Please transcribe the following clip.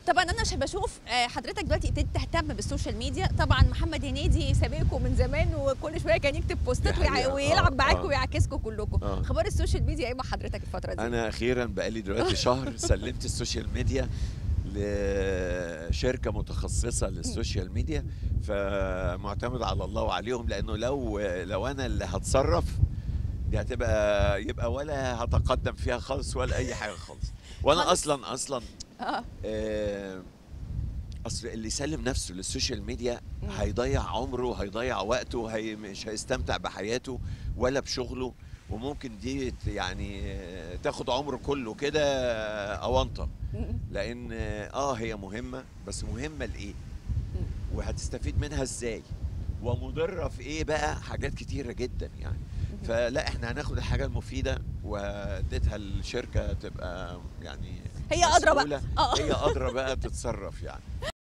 طبعا انا مش بشوف آه، حضرتك دلوقتي ابتديت تهتم بالسوشيال ميديا طبعا محمد هنيدي سابقكم من زمان وكل شويه كان يكتب بوستات دي ويع- حقيقة. ويلعب آه، معاكم آه. ويعكسكم كلكم آه. اخبار السوشيال ميديا ايه مع حضرتك الفتره دي انا اخيرا بقالي دلوقتي شهر سلمت السوشيال ميديا لشركه متخصصه للسوشيال ميديا فمعتمد على الله وعليهم لانه لو لو انا اللي هتصرف دي هتبقى يبقى ولا هتقدم فيها خالص ولا اي حاجه خالص وانا خالص. اصلا اصلا اه آه، اصل اللي يسلم نفسه للسوشيال ميديا مم. هيضيع عمره هيضيع وقته هي مش هيستمتع بحياته ولا بشغله وممكن دي ت- يعني آه، تاخد عمره كله كده آه، اونطه م- لان اه هي مهمه بس مهمه لايه وهتستفيد منها ازاي ومضره في ايه بقى حاجات كتيره جدا يعني فلا احنا هناخد الحاجه المفيده واديتها الشركه تبقى يعني هي أدرى بقى. مسؤولة. آه. هي ادرى بقى تتصرف يعني